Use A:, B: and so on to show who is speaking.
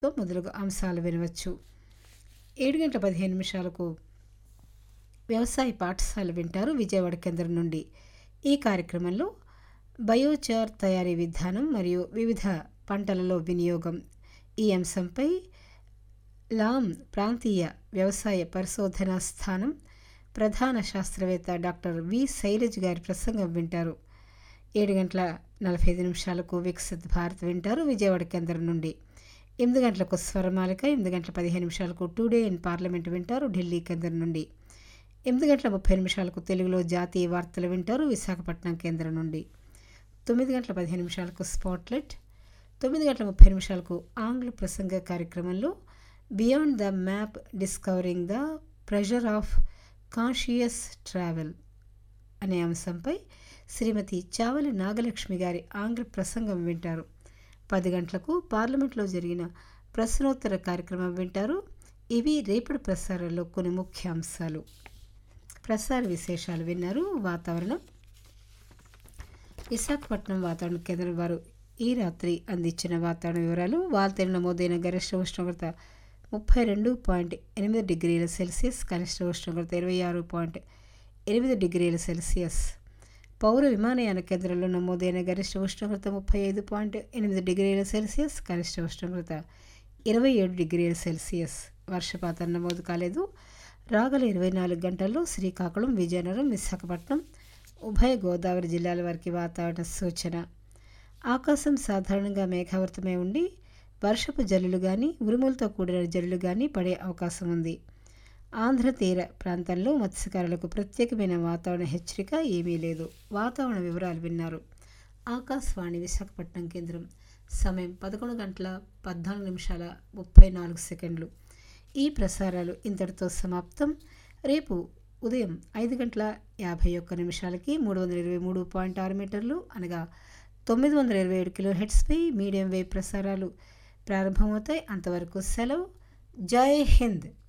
A: మొదలగు అంశాలు వినవచ్చు ఏడు గంటల పదిహేను నిమిషాలకు వ్యవసాయ పాఠశాల వింటారు విజయవాడ కేంద్రం నుండి ఈ కార్యక్రమంలో బయోచార్ తయారీ విధానం మరియు వివిధ పంటలలో వినియోగం ఈ అంశంపై లామ్ ప్రాంతీయ వ్యవసాయ పరిశోధనా స్థానం ప్రధాన శాస్త్రవేత్త డాక్టర్ వి శైలజ్ గారి ప్రసంగం వింటారు ఏడు గంటల నలభై ఐదు నిమిషాలకు వికసిత్ భారత్ వింటారు విజయవాడ కేంద్రం నుండి ఎనిమిది గంటలకు స్వరమాలిక ఎనిమిది గంటల పదిహేను నిమిషాలకు టుడే ఇన్ పార్లమెంట్ వింటారు ఢిల్లీ కేంద్రం నుండి ఎనిమిది గంటల ముప్పై నిమిషాలకు తెలుగులో జాతీయ వార్తలు వింటారు విశాఖపట్నం కేంద్రం నుండి తొమ్మిది గంటల పదిహేను నిమిషాలకు స్పాట్లైట్ తొమ్మిది గంటల ముప్పై నిమిషాలకు ఆంగ్ల ప్రసంగ కార్యక్రమంలో beyond the map discovering the pressure of conscious travel అనే అంశంపై శ్రీమతి చావలి నాగలక్ష్మి గారి ఆంగ్ల ప్రసంగం వింటారు పది గంటలకు పార్లమెంట్లో జరిగిన ప్రశ్నోత్తర కార్యక్రమం వింటారు ఇవి రేపటి ప్రసారంలో కొన్ని ముఖ్య అంశాలు ప్రసార విశేషాలు విన్నారు వాతావరణం విశాఖపట్నం వాతావరణ కేంద్రం వారు ఈ రాత్రి అందించిన వాతావరణ వివరాలు వార్తలు నమోదైన గరిష్ట ఉష్ణోగ్రత ముప్పై రెండు పాయింట్ ఎనిమిది డిగ్రీల సెల్సియస్ కనిష్ట ఉష్ణోగ్రత ఇరవై ఆరు పాయింట్ ఎనిమిది డిగ్రీల సెల్సియస్ పౌర విమానయాన కేంద్రంలో నమోదైన గరిష్ట ఉష్ణోగ్రత ముప్పై ఐదు పాయింట్ ఎనిమిది డిగ్రీల సెల్సియస్ కనిష్ట ఉష్ణోగ్రత ఇరవై ఏడు డిగ్రీల సెల్సియస్ వర్షపాతం నమోదు కాలేదు రాగల ఇరవై నాలుగు గంటల్లో శ్రీకాకుళం విజయనగరం విశాఖపట్నం ఉభయ గోదావరి జిల్లాల వారికి వాతావరణ సూచన ఆకాశం సాధారణంగా మేఘావృతమై ఉండి వర్షపు జల్లులు కానీ ఉరుములతో కూడిన జల్లులు కానీ పడే అవకాశం ఉంది ఆంధ్ర తీర ప్రాంతాల్లో మత్స్యకారులకు ప్రత్యేకమైన వాతావరణ హెచ్చరిక ఏమీ లేదు వాతావరణ వివరాలు విన్నారు ఆకాశవాణి విశాఖపట్నం కేంద్రం సమయం పదకొండు గంటల పద్నాలుగు నిమిషాల ముప్పై నాలుగు సెకండ్లు ఈ ప్రసారాలు ఇంతటితో సమాప్తం రేపు ఉదయం ఐదు గంటల యాభై ఒక్క నిమిషాలకి మూడు వందల ఇరవై మూడు పాయింట్ ఆరు మీటర్లు అనగా తొమ్మిది వందల ఇరవై ఏడు కిలో హెడ్స్పై మీడియం వేవ్ ప్రసారాలు ప్రారంభమవుతాయి అంతవరకు సెలవు జై హింద్